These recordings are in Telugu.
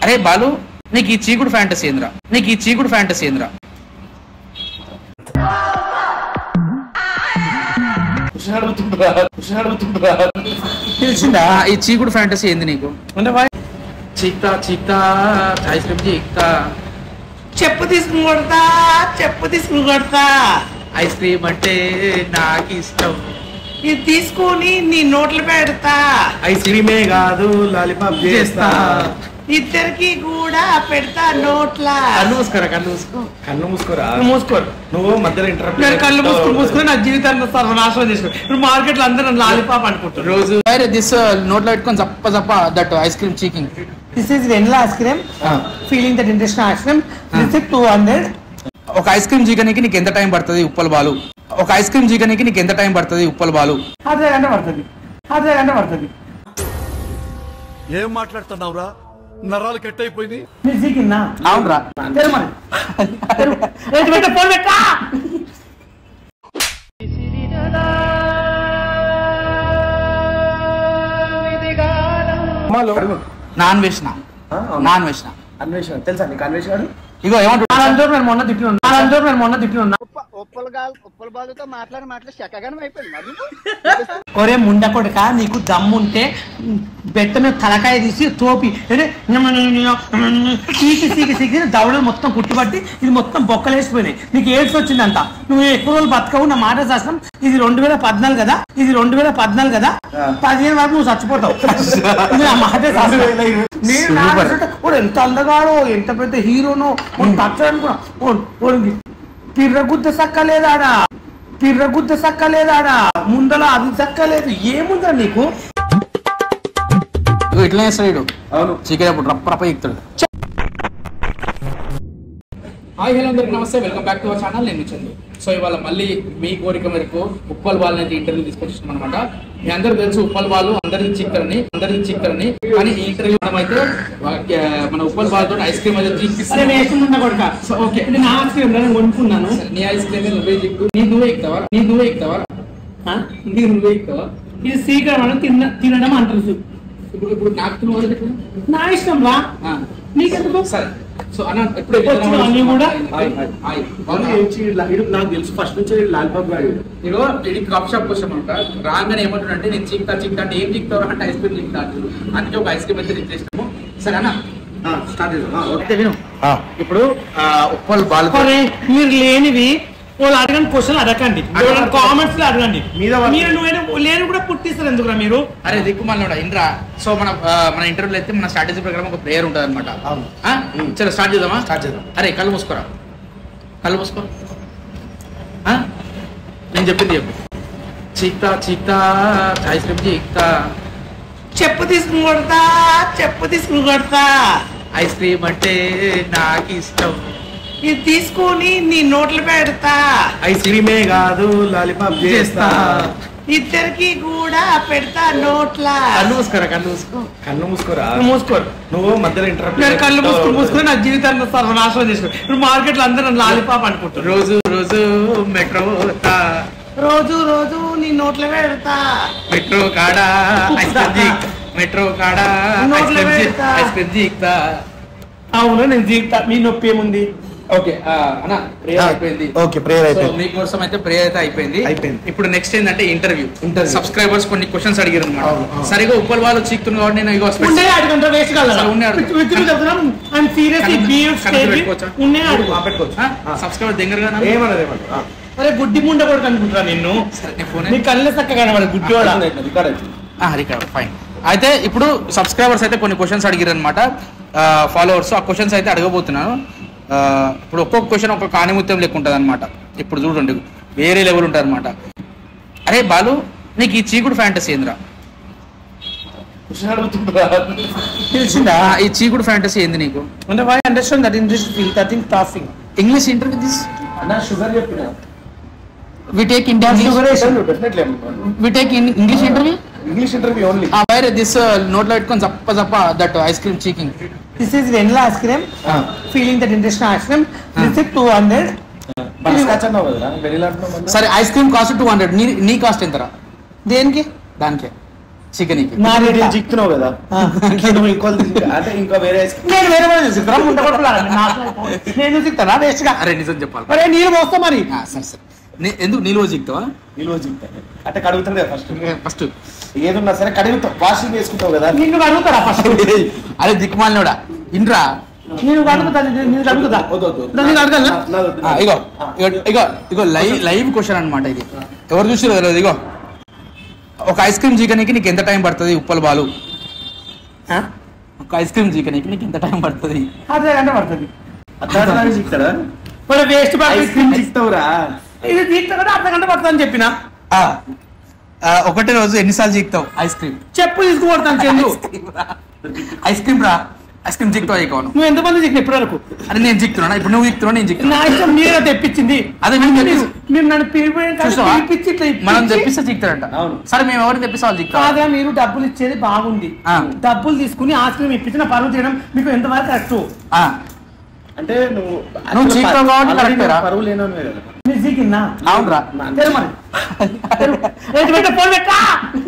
అరే బాలు నీకు ఈ చీకుడు ఫ్యాంటసీ ఏంద్రా నీకు ఈ చీకుడు ఫ్యాంటసీ ఏంద్రా తెలిసిందా ఆ, ఈ చీకుడు ఫ్యాంటసీ ఏంది నీకు అంటే బాయ్ చీక్తా చీక్తా ఐస్ క్రీమ్ చీక్తా చెప్పు తీసుకుని కొడతా చెప్పు తీసుకుని కొడతా ఐస్ క్రీమ్ అంటే నాకు ఇష్టం ఇది తీసుకొని నీ నోట్లు పెడతా ఐస్ క్రీమే కాదు లాలీపాప్ చేస్తా ఇద్దరికి కూడా పెడతా నోట్ల కళ్ళు మూసుకోరా కళ్ళు మూసుకో కన్ను మూసుకోరా మూసుకోరు నువ్వు మధ్యలో ఇంటర్ నేను కళ్ళు మూసుకుని మూసుకుని నా జీవితాన్ని సర్వనాశనం చేసుకో ఇప్పుడు మార్కెట్ లో అందరూ నన్ను లాలిపాప్ అనుకుంటారు రోజు దిస్ నోట్లో పెట్టుకొని చప్ప చప్ప దట్ ఐస్ క్రీమ్ చీకింగ్ this is vanilla ice cream feeling that interest ice cream this is two hundred ఒక ఐస్ క్రీమ్ చీకనికి నీకు ఎంత టైం పడుతుంది ఉప్పల బాలు ఒక ఐస్ క్రీమ్ చీకనికి నీకు ఎంత టైం పడుతుంది ఉప్పల బాలు అదే గంట పడుతుంది అదే గంట పడుతుంది ఏం మాట్లాడుతున్నావురా నరాలు కట్ అయిపోయింది మీరు చీకిందా అవునరా తెరు మరి. తెరు. ఏంటి పెట్ట ఫోన్ పెట్టా నాన్ వెజ్ నా నాన్ వెజ్ నా అన్వేషణ తెలుసా నీకు అన్వేషణ ఇగో ఏమంటున్నా నాలంతో నేను మొన్న తిట్టిన నాలంతో నేను మొన్న తిట్టిన ఉప్పల గాలు ఉప్పల బాలుతో మాట్లాడి మాట్లాడి చక్కగానే అయిపోయింది మరి ఒరే ముండ కొడుక నీకు దమ్ముంటే బెట్ట మీద తలకాయ తీసి తోపి అంటే సీకి సీకి సీకి దవడలు మొత్తం కుట్టుబట్టి ఇది మొత్తం బొక్కలేసిపోయినాయి నీకు ఏడ్స్ వచ్చిందంట నువ్వు ఎక్కువ రోజులు బతకవు నా మాట శాస్త్రం ఇది రెండు వేల పద్నాలుగు కదా ఇది రెండు వేల పద్నాలుగు కదా పదిహేను వరకు నువ్వు చచ్చిపోతావు ఇది నా మాట శాస్త్రం నేను నా ఆలోచన, వాడు ఎంత అందగాడో ఎంత పెద్ద హీరోనో తచ్చనుకున్నా పిర్రగుద్ద సక్కలేదాడా పిర్రగుద్ద సక్కలేదాడా ముందల అది సక్కలేదు ఏముందా నీకు ఇగో ఇట్లా చేస్తాడు వీడు అవును చీకటి అప్పుడు రప్ప రప్ప ఎక్కుతాడు హాయ్ హలో అందరికి నమస్తే welcome back to our channel నేను చందు సో ఇవాళ మళ్ళీ మీ కోరిక మేరకు ఉప్పల్ బాల్ అయితే ఇంటర్వ్యూ తీసుకొచ్చాం అనమాట మీ అందరూ తెలుసు ఉప్పల్ బాల్ అందరికి చిక్కరని అందరికి చిక్కరని కానీ ఈ ఇంటర్వ్యూ మనం అయితే ఆ, మన ఉప్పల్ బాల్ తోటి ఐస్ క్రీమ్ అయితే అరే తీపిస్తాం వేసుకున్నా కొడుక ఓకే ఇది నా ఆశ్రయం నేను కొనుక్కున్నాను నీ ఐస్ క్రీమ్ నువ్వే చిక్కు నీ నువ్వే ఎక్కుతావా నీ నువ్వే ఎక్కుతావా ఆ? నీ నువ్వే ఎక్కుతావా ఇది సీక్రెట్ మనం తిన్న తినడం అంటారు ఇప్పుడు ఇప్పుడు నాకు నువ్వు మొదలు నా ఇష్టం రా నీకెందుకు సరే సో అన్న ఎప్పుడు వచ్చిన అన్నీ కూడా? Hi, hi. బాగున్నావా? నాకు తెలుసు ఫస్ట్ నుంచి లాలీపాప్ గాడు ఇదిగో ఇది కాఫ్ షాప్ కోసం అంట రాగానే ఏమంటున్నా నేను చిక్తా చిక్తా అంటే ఏం చిక్తావు అంటే ఐస్ క్రీమ్ చిక్తా అంటారు అందుకే ఒక ఐస్ క్రీమ్ అయితే తెచ్చేస్తాము సరే అన్న స్టార్ట్ చేద్దాం అయితే విను ఇప్పుడు ఆ, ఉప్పల్ బాల్ అరే మీరు లేనివి వాళ్ళు అడగండి క్వశ్చన్ అడగండి కామెంట్స్ లో అడగండి మీద వాళ్ళు- మీరు నువ్వు లేని కూడా పుట్టిస్తారు ఎందుకురా మీరు అరే దిక్కుమాల ఇంద్రా సో మన ఆ, మన ఇంటర్వ్యూలో అయితే మన స్ట్రాటజీ ప్రకారం ఒక ప్రేయర్ ఉంటుంది అనమాట అవును. చలో స్టార్ట్ చేద్దామా స్టార్ట్ చేద్దాం అరే కళ్ళు మూసుకోరా కళ్ళు మూసుకో ఆ? నేను చెప్పింది చెప్పు చీక్తా చీక్తా ఐస్ క్రీమ్ చీక్తా చెప్పు తీసుకుని కొడతా చెప్పు తీసుకుని కొడతా ఐస్ క్రీమ్ అంటే నాకు ఇష్టం ఇది తీసుకొని నీ నోట్లు పెడతా ఐస్ క్రీమే కాదు లాలీపాప్ చేస్తా ఇద్దరికి కూడా పెడతా నోట్ల కళ్ళు మూసుకోరా కళ్ళు మూసుకో కన్ను మూసుకోరా మూసుకోరు నువ్వు మధ్యలో ఇంటర్ నేను కళ్ళు మూసుకుని మూసుకుని నా జీవితాన్ని సర్వనాశనం చేసుకో ఇప్పుడు మార్కెట్ లో అందరూ నన్ను లాలిపాప్ అనుకుంటారు రోజు రోజు మెట్రో రోజు రోజు నీ నోట్లో పెడతా మెట్రో కాడా ఐస్ క్రీమ్ జీక్ మెట్రో కాడా ఐస్ నోట్లో క్రీమ్ జీక్ పెడతా. ఐస్ క్రీమ్ జీక్తా అవును నేను జీవితా మీ నొప్పి ఏముంది ఓకే అన్న ప్రేయర్ అయిపోయింది ఓకే ప్రేయర్ సో అయిపోయింది మీకోసం అయితే ప్రేయర్ అయితే అయిపోయింది అయిపోయింది. ఇప్పుడు నెక్స్ట్ ఏంటంటే ఇంటర్వ్యూ Interview. సబ్స్క్రైబర్స్ కొన్ని క్వశ్చన్స్ అడిగారు అవును, అనమాట అవును. సరిగా ఉప్పల్ వాళ్ళు చీక్తున్నారు కాబట్టి నేను ఇగో ఉండే అడుగుంటా వేస్ట్ సరే, ఉండే అడుగు. ఐఎమ్ సీరియస్లీ కన్ను- బిఎఫ్ కన్ను స్టేజ్ పెట్టుకోవచ్చా? ఉండే అడుగు ఆ, పెట్టుకోవచ్చు సబ్స్క్రైబర్ దగ్గరగా ఏమన్నది ఏమన్నది ఆ. అరే గుడ్డి ముండ కూడా కనుకుంటా నిన్ను సరే నేను ఫోన్ నీ కళ్ళే చక్కగా కనబడి గుడ్డివాడ అవుతుంది, రికార్డ్ అవుతుంది. రికార్డ్ ఫైన్ అయితే ఇప్పుడు సబ్స్క్రైబర్స్ అయితే కొన్ని క్వశ్చన్స్ అడిగారు అనమాట ఫాలోవర్స్ ఆ క్వశ్చన్స్ అయితే అడగబోతున్నాను ఆ, ఇప్పుడు ఒక్కొక్క క్వశ్చన్ ఒక్కొక్క ఆనిముత్యం లెక్క ఉంటుంది అనమాట ఇప్పుడు చూడండి వేరే లెవెల్ ఉంటుంది అనమాట అరే బాలు నీకు ఈ చీకుడు ఫ్యాంటసీ ఏందిరా క్వశ్చన్ అడుగుతుండ్రా. తెలిసిందా ఆ, ఈ చీకుడు ఫ్యాంటసీ ఏంది నీకు అంటే why understand that English feel that in టాఫింగ్ ఇంగ్లీష్ ఇంటర్వ్యూ దిస్ అన్న షుగర్ చెప్పిన we take India definitely we take English interview English interview only వేరే దిస్ నోట్లో పెట్టుకొని చప్ప చప్ప దట్ ఐస్ క్రీమ్ చీకింగ్ this is vanilla ice cream feeling that interest ice cream this is two hundred butterscotch అన్నావు కదరా వెనిలా అంటున్నావు మళ్ళీ. సరే ice cream cost two hundred నీ నీ కాస్ట్ ఎంతరా దేనికి దానికే చికెన్ నా నేను రేట్ చిక్తున్నావు కదా ఆ. ఇట్లా నువ్వు ఇంకో అంటే ఇంకా వేరే ఐస్ క్రీమ్ నేను వేరే వాళ్ళు చూసుకుంటారా ముండ కొట్టుకున్నారా నేను చూసుకుంటారా వేస్ట్ గా అరే నిజం చెప్పాలి మరి నీళ్ళు పోస్తా మరి ఆ, సరే సరే నీ- ఎందుకు నీళ్ళు చిక్తావా నిలువ చిక్తాను అంటే కడుగుతాను కదా ఫస్ట్ ఫస్ట్ ఏదున్నా సరే కడుగుతావు వాషింగ్ వేసుకుంటావు కదా నిన్ను అడుగుతారా ఫస్ట్ అరే దిక్కుమాలినోడా ఇంట్రా నేను అడుగుతా నేను అడుగుతా వద్దు, వద్దు. నేను అడగలనా నా- నా వద్దు. ఆ, ఇగో ఇగో ఇగో ఇగో లైవ్ లైవ్ క్వశ్చన్ అన్నమాట ఇది ఎవరు చూసారో తెలియదు ఇగో ఒక ఐస్ క్రీమ్ జీకనికి నీకు ఎంత టైం పడుతుంది ఉప్పల బాలు ఆ? ఒక ఐస్ క్రీమ్ జీకనికి నీకు ఎంత టైం పడుతుంది అదే గంట పడుతుంది అట్లా చిక్తాడా మరి వేస్ట్ ఐస్ క్రీమ్ చిక్తావురా ఇది తీస్తే కూడా అర్ధ గంట పడుతుంది అని చెప్పిన ఆ, ఆ, ఒకటే రోజు ఎన్నిసార్లు జీకుతావు ఐస్ క్రీమ్ చెప్పు తీసుకుపోతాను చెందు ఐస్ క్రీమ్ రా ఐస్ క్రీమ్ జీకుతావు ఇకోను నువ్వు ఎంతమంది చెప్పిన ఇప్పటి వరకు అరే నేను జీకుతున్నా ఇప్పుడు నువ్వు జీకుతున్నావు నేను జీకుతున్నా నా ఇష్టం మీరే తెప్పించింది అదే మేము మీరు తెప్పించి- మీరు నన్ను పిలిపోయిన కాదు, చూసావా పిలిపించి ఇట్లా మనం ఇప్పించి- తెప్పిస్తే జీకుతాడంట అవును. సరే మేము ఎవరిని తెప్పిస్తే వాళ్ళు జీకుతారు కాదా మీరు డబ్బులు ఇచ్చేది బాగుంది ఆ. డబ్బులు తీసుకుని ఆశ్రమం ఇప్పించిన పనులు చేయడం మీకు ఎంతవరకు కరెక్ట్ ఆ, అంటే నువ్వు నువ్వు చీకటావు కాబట్టి already కరెక్టే రా. నువ్వు పరువు లేనోనివే కదా మీరు సీకిందా అవునురా తెరు మరి తెరు. ఇటు పెట్ట ఫోన్ పెట్టా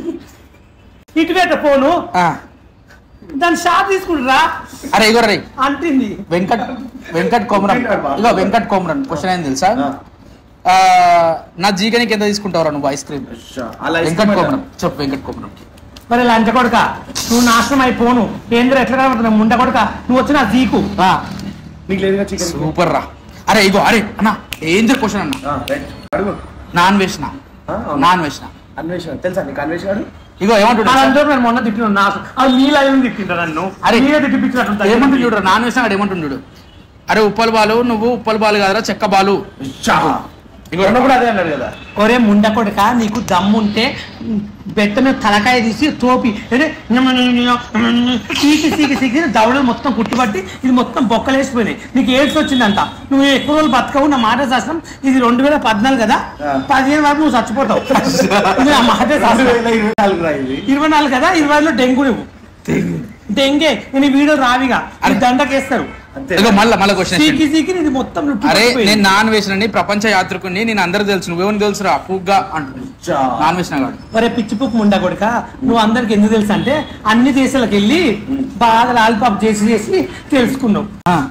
ఇటు పెట్ట ఫోను ఆ, దాని షాప్ తీసుకుంటురా అరే ఇగో రే అంటుంది వెంకట్ వెంకట్ కోమరం ఇగో వెంకట్ కోమరం క్వశ్చన్ ఏం తెలుసా ఆ. ఆ, నా జీగనికి ఎంత తీసుకుంటావురా నువ్వు ఐస్ క్రీమ్ అచ్చా, అలా ఐస్ వెంకట్ క్రీమ్ కోమరం చెప్పు వెంకట్ కోమరం మరి లంచ కొడుక నువ్వు నాశనం అయిపోను ఏంద్ర ఎట్లా కనబడుతున్నావు ముండ కొడుక నువ్వు వచ్చిన జీకు ఆ, నీకు లేదుగా చికెన్ సూపర్ రా అరే ఇగో అరే అన్న ఏం క్వశ్చన్ అన్న రైట్ అడుగు నాన్ వెజ్ నా ఆ, అవును. నాన్ వెజ్ నా అన్వేషణ తెలుసా నీకు అన్వేషణ అడుగు ఇగో ఏమంటున్నా వాళ్ళందరూ నేను మొన్న తిట్టిన నాశనం అది మీ లైవ్ తిట్టింటా నన్ను అరే. మీరే తిట్టిపించినట్టు ఏమంటుంది చూడు నాన్ వెజ్ నాడు ఏమంటుంది చూడు అరే ఉప్పల్ బాలు నువ్వు ఉప్పల్ బాలు కాదురా చెక్క బాలు ఇగో మొన్న కూడా అదే అన్నాడు కదా ఒరే ముండ కొడుక నీకు దమ్ముంటే బెట్ట మీద తలకాయ తీసి తోపి అంటే సీకి సీకి సీకి దవడలు మొత్తం కుట్టుబట్టి ఇది మొత్తం బొక్కలేసిపోయినాయి నీకు ఏడ్స్ వచ్చిందంట నువ్వు ఎక్కువ రోజులు బతకవు నా మాట శాస్త్రం ఇది రెండు వేల పద్నాలుగు కదా ఆ. పదిహేను వరకు నువ్వు చచ్చిపోతావు ఇది నా మాట రెండు శాస్త్రం వేల ఇరవై నాలుగు రా ఇది ఇరవై నాలుగు కదా ఇరవైలో డెంగు నువ్వు డెంగే నేను ఈ వీడియో రావిగా అది దండకేస్తారు అంతే ఇగో మళ్ళా మళ్ళా క్వశ్చన్ సీకి సీకి ఇది మొత్తం అరే లుట్టుకుపోయింది. నేను నాన్ వెజ్ నండి ప్రపంచ యాత్రికుని నేను అందరు తెలుసు నువ్వేమని తెలుసురా పూగ్గా అంటుంది అచ్చా. నాన్ వెజ్ నాగాడు ఒరే పిచ్చి పుక్కు ముండా కొడుక నువ్వు అందరికి ఎందుకు తెలుసు అంటే అన్ని దేశాలకు వెళ్ళి బాగా లాలిపాప్ చేసి చేసి తెలుసుకున్నావు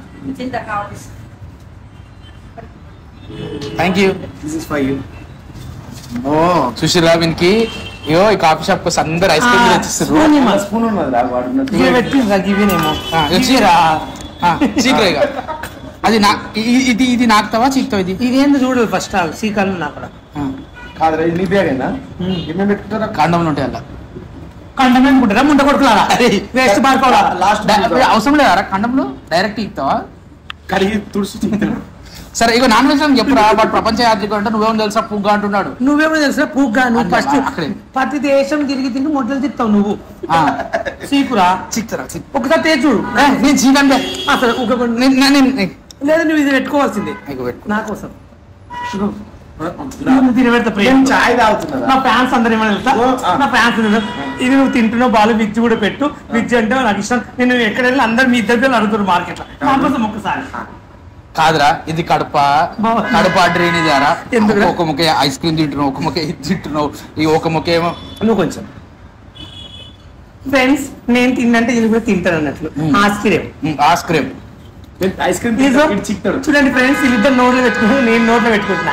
thank you this is for you ఓ సుశీలా వీనికి ఇగో ఈ కాఫీ షాప్ కోసం అందరు ఐస్ క్రీమ్ తెచ్చిస్తారు స్పూన్ ఇమ్మా. స్పూన్ ఉన్నది రా వాడున్నది ఇవి పెట్టిండ్రా గివినేమో ఆ, ఇది చీరా చీకరేగా అది నా ఇ- ఇది ఇది నాకుతావా చీకుతావా ఇది ఇదేంది చూడాలి ఫస్ట్ సీకాలు నా కూడా ఆ, కాదురా ఇది నీ బ్యాగేనా ఉమ్. ఏమేమి పెట్టుకుంటారా కాండంలో ఉంటాయి అలా కంటమే అనుకుంటారా ముండ కొడుకులారా వేస్ట్ బార్కోవాలా లాస్ట్ డై- అవసరం లేదా ఖండంలో డైరెక్ట్ ఇస్తావా కడిగి తుడిచి చిక్కుతాడు సరే ఇగో నాన్ వెజ్ చెప్పురా వాడు ప్రపంచ యాత్రికుడు అంటే నువ్వేమో తెలుసా పుగ్గా అంటున్నాడు నువ్వేమో తెలుసా పూగ్గా నువ్వు అక్కడ- ఫస్ట్ అక్కడే. ప్రతి దేశం తిరిగి తిరిగి మొట్టలు తిప్పుతావు నువ్వు ఆ, సీకురా చీకుతారా చీక్ ఒకసారి తెచ్చు చూడు ఏ, నేను చీకంటే అసలు ఒక నేను నేను- నేను- లేదా నువ్వు ఇది పెట్టుకోవాల్సిందే ఇగో పెట్టుకో. నా కోసం ఇగో. నువ్వు తిని పెడతా ప్రేమ నేను చాయ్ తాగుతున్నదా నా ఫ్యాన్స్ అందరు ఏమని తెలుసా ఓ, ఆ. నా ఫ్యాన్స్ ఇది నువ్వు తింటున్నావు బాలు విజ్జి కూడా పెట్టు విజ్జి అంటే నాకు ఇష్టం నేను ఎక్కడ వెళ్ళి అందరు మీ ఇద్దరు పిల్లలు అడుగుతారు మార్కెట్ లో నా కోసం ఒక్కసారి కాదురా ఇది కడప బావ. కడప డ్రైనేజ్ ఆరా ఎందుకురా? ఒక ముక్క ఐస్ క్రీమ్ తింటున్నావు ఒక ముక్క ఇది తింటున్నావు ఈ ఒక ముక్క ఏమో నువ్వు కొంచెం ఫ్రెండ్స్ నేను తిన్నంటే ఇది కూడా తింటాను అన్నట్లు మ్. ఆశ్చర్యం ఐస్ క్రీమ్ నేను ఐస్ క్రీమ్ ఇదిగో, తింటా, ఇటు చిక్కుతాడు చూడండి ఫ్రెండ్స్ వీళ్ళిద్దరు నోట్లో పెట్టుకుంటున్నాను నేను నోట్లో పెట్టుకుంటున్నా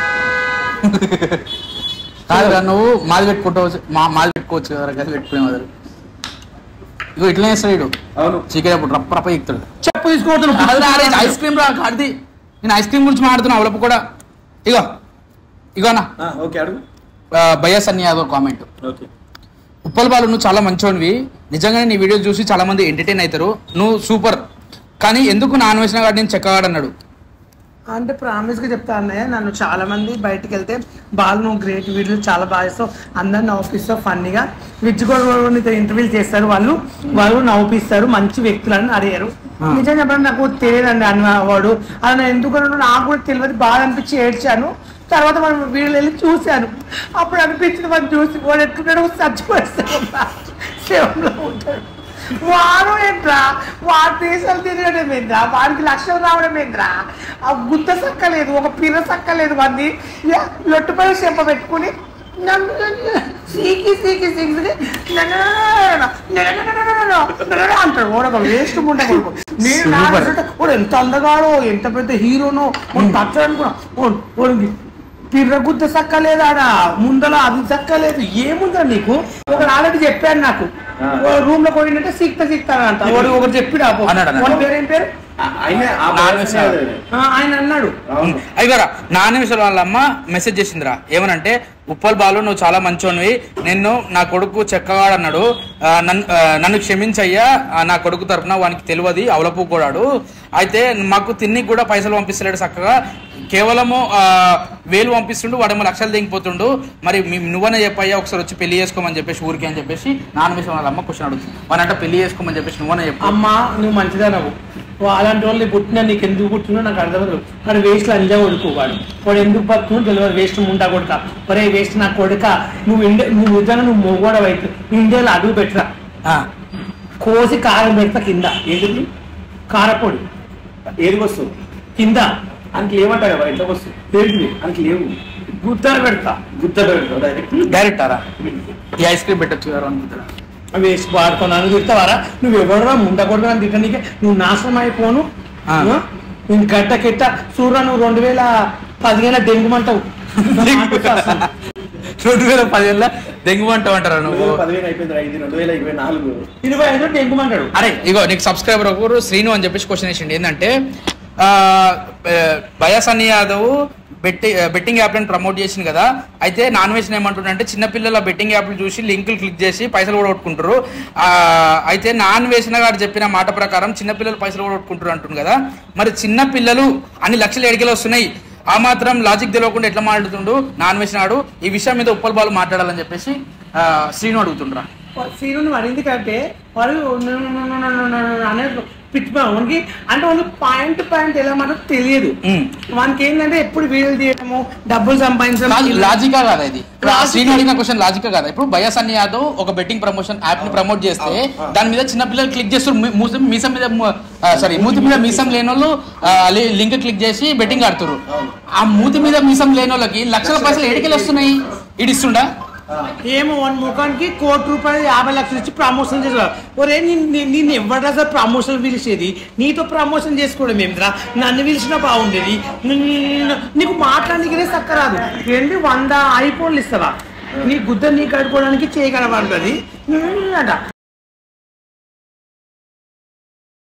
కాదురా నువ్వు మాది పెట్టుకుంటావు మా మాది పెట్టుకోవచ్చు కదా గది పెట్టుకునే వదలు ఇగో ఇట్లనే చేస్తాడు వీడు అవును చీకటి అప్పుడు రప్ప రప్ప ఎక్కుతాడు చెప్పు తీసుకోవద్దు ఐస్ క్రీమ్ రా కాడిది నేను ఐస్ క్రీమ్ గురించి మాట్లాడుతున్నా అవలపు కూడా ఇగో ఇగోనా ఆ, ఓకే అడుగు బయస్ అని యాదవ్ కామెంట్ ఓకే ఉప్పల్ బాలు నువ్వు చాలా మంచివాడివి నిజంగానే నీ వీడియో చూసి చాలా మంది ఎంటర్టైన్ అవుతారు నువ్వు సూపర్ కానీ ఎందుకు నాన్ వెజ్ గాడు నేను చెక్కగాడు అన్నాడు అంటే ప్రామిస్ గా చెప్తా అన్నయ్య నన్ను చాలా మంది బయటికి వెళ్తే బాలు నువ్వు గ్రేట్ వీడియో చాలా బాగా చేస్తావు అందరు నవ్వుపిస్తావు ఫన్నీగా విజ్ కూడా ఇంటర్వ్యూలు చేస్తారు వాళ్ళు వాళ్ళు నవ్వుపిస్తారు మంచి వ్యక్తులని అడిగారు ఆ. నిజం చెప్పడం నాకు తెలియదండి అన్న వాడు అలా నేను ఎందుకు అన్నాడో నాకు కూడా తెలియదు బాగా అనిపించి ఏడ్చాను తర్వాత మనం వీళ్ళు వెళ్ళి చూశాను అప్పుడు అనిపించింది మనం చూసి వాడు ఎట్లున్నాడో చచ్చిపోతాడు శవంలో ఉంటాడు వాడు ఏంట్రా వాడి దేశాలు తిరగడం ఏంట్రా వాడికి లక్షలు రావడం ఏంట్రా ఆ గుత్త సక్క లేదు ఒక పిర సక్క లేదు మంది లొట్టుపై చెంప పెట్టుకుని సీకి సీకి సీకి అంటాడు వాడు వేస్ట్ ముండ కొడుకు నేను నా Super. దృష్టిలో వాడు ఎంత అందగాడో ఎంత పెద్ద హీరోనో వాడు తచ్చ అనుకున్నా వాడు వాడికి పిర్రగుద్ద సక్కలేదాడ ముందల అది సక్కలేదు ఏముందా నీకు ఒకడు ఆల్రెడీ చెప్పాను నాకు రూమ్ లో పోయిందంటే సిక్తా సిక్తాను అంట వాడు ఒకటి చెప్పిడు ఆపో అన్నాడు, అన్నాడు. వాడి పేరు ఏం పేరు ఆయన ఆ నాలుగు బాయ్స్ సార్లు. అదే. ఆ, ఆయన అన్నాడు అవును అయ్యారా నానేశ్వర వాళ్ళ అమ్మ మెసేజ్ చేసిందిరా ఏమనంటే ఉప్పల్ బాలు నువ్వు చాలా మంచోనివి నిన్ను నా కొడుకు చెక్కగాడు అన్నాడు ఆ, నన్ను ఆ, నన్ను క్షమించయ్యా ఆ, నా కొడుకు తరపున వానికి తెలియదు అవలపు కూడాడు అయితే మాకు తిన్ని కూడా పైసలు పంపిస్తలేడు చక్కగా కేవలము ఆ, వేలు పంపిస్తుండు వాడేమో లక్షలు దిగిపోతుండు మరి మీ- నువ్వనే చెప్పయ్యా ఒకసారి వచ్చి పెళ్లి చేసుకోమని చెప్పేసి ఊరికి అని చెప్పేసి నాన్నమేశ్వర వాళ్ళ అమ్మ క్వశ్చన్ అడుగుతుంది వానంట పెళ్లి చేసుకోమని చెప్పేసి నువ్వనే చెప్పు అమ్మా నువ్వు మంచిదానవు అలాంటి వాళ్ళు పుట్టినా నీకు ఎందుకు పుట్టినా నాకు అర్థమదు వాడు వేస్ట్ అంజా కొడుకు వాడు వాడు ఎందుకు బతుకును తెలియదు వేస్ట్ ముండా కొడుక ఒరే వేస్ట్ నా కొడుక నువ్వు ఇండియా నువ్వు నిజంగా నువ్వు మొగోడవు అయితే ఇండియాలో అడుగు పెట్టరా ఆ, కోసి కారం పెడతా కింద ఏంటిది కారపొడి ఏది వస్తువు కింద ఆయనకి లేవంట కదా ఎంత వస్తువు ఏంటిది ఆయనకి లేవు గుద్దలు పెడతా గుర్త పెడతావు డైరెక్ట్ డైరెక్ట్ ఆరా ఈ ఐస్ క్రీమ్ పెట్టచ్చు కదా అనుకుంటారా వేస్ట్ వాడుకున్నాను తిడతావారా నువ్వు ఎవడరా ముండ కొడుకు అని తిట్టనీకే నువ్వు నాశనం అయిపోను ఆ. ఆ? నేను గట్ట కిట్ట చూడరా నువ్వు రెండు వేల పదిహేను దెంగుమంటావు రెండు వేల పదిహేనులో దెంగుమంటావు అంటారా రెండు నువ్వు వేల పదిహేను అయిపోయింది ఐదు రెండు వేల ఇరవై నాలుగు ఇరవై ఐదు దెంగుమంటాడు అరే ఇగో నీకు సబ్స్క్రైబర్ ఒకరు శ్రీను అని చెప్పేసి క్వశ్చన్ వేసిండు ఏంటంటే బయాసన్ని యాదవ్ బెట్టి బెట్టింగ్ యాప్లను ప్రమోట్ చేసింది కదా అయితే నాన్ వెజ్ ఏమంటుండంటే చిన్నపిల్లల బెట్టింగ్ యాప్లు చూసి లింకులు క్లిక్ చేసి పైసలు కూడా కొట్టుకుంటారు ఆ, అయితే నాన్ వేసిన గారు చెప్పిన మాట ప్రకారం చిన్నపిల్లలు పైసలు కూడా కొట్టుకుంటారు అంటుంది కదా మరి చిన్న పిల్లలు అన్ని లక్షల ఎడికలు వస్తున్నాయి ఆ మాత్రం లాజిక్ తెలియకుండా ఎట్లా మాట్లాడుతుండు నాన్ వేసినాడు ఈ విషయం మీద ఉప్పల్ బాలు మాట్లాడాలని చెప్పేసి ఆ, శ్రీను అడుగుతుండ్రా సీను వాడు ఎందుకంటే వాడు అనేది పిచ్చి వానికి అంటే వానికి పాయింట్ పాయింట్ ఎలా మాట తెలియదు ఉమ్. వానికి ఏంటంటే ఎప్పుడు వీడియోలు తీయడము డబ్బులు సంపాదించడం కాదు, లాజికా కాదా ఇది లాజిక్. శ్రీను అడిగిన క్వశ్చన్ లాజికా కాదా ఇప్పుడు బయాసన్ని యాదవ్ ఒక బెట్టింగ్ ప్రమోషన్ యాప్ ని ప్రమోట్ చేస్తే ఆ. దాని మీద చిన్న పిల్లలు క్లిక్ చేస్తారు మీ- మూసి మీసం మీద సారీ మూతి మీద మీసం లేని వాళ్ళు లింక్ క్లిక్ చేసి బెట్టింగ్ ఆడుతారు ఆ మూతి మీద మీసం లేని వాళ్ళకి లక్షల పైసలు ఎడికెళ్ళి వస్తున్నాయి ఇడిస్తుండా ఏమో వన్ ముఖానికి కోటి రూపాయలు యాభై లక్షలు ఇచ్చి ప్రమోషన్ చేసేవారు ఒరే నేను నేను ఎవరా సార్ ప్రమోషన్ పిలిచేది నీతో ప్రమోషన్ చేసుకోవడం ఏమిరా నన్ను పిలిచినా బాగుండేది నిన్ను- నీకు మాట్లాడడానికి చక్కరాదు ఏంటి వంద ఐఫోన్లు ఇస్తావా నీ గుద్ద నీ కడుకోవడానికి చేయగలబడుతుంది అంట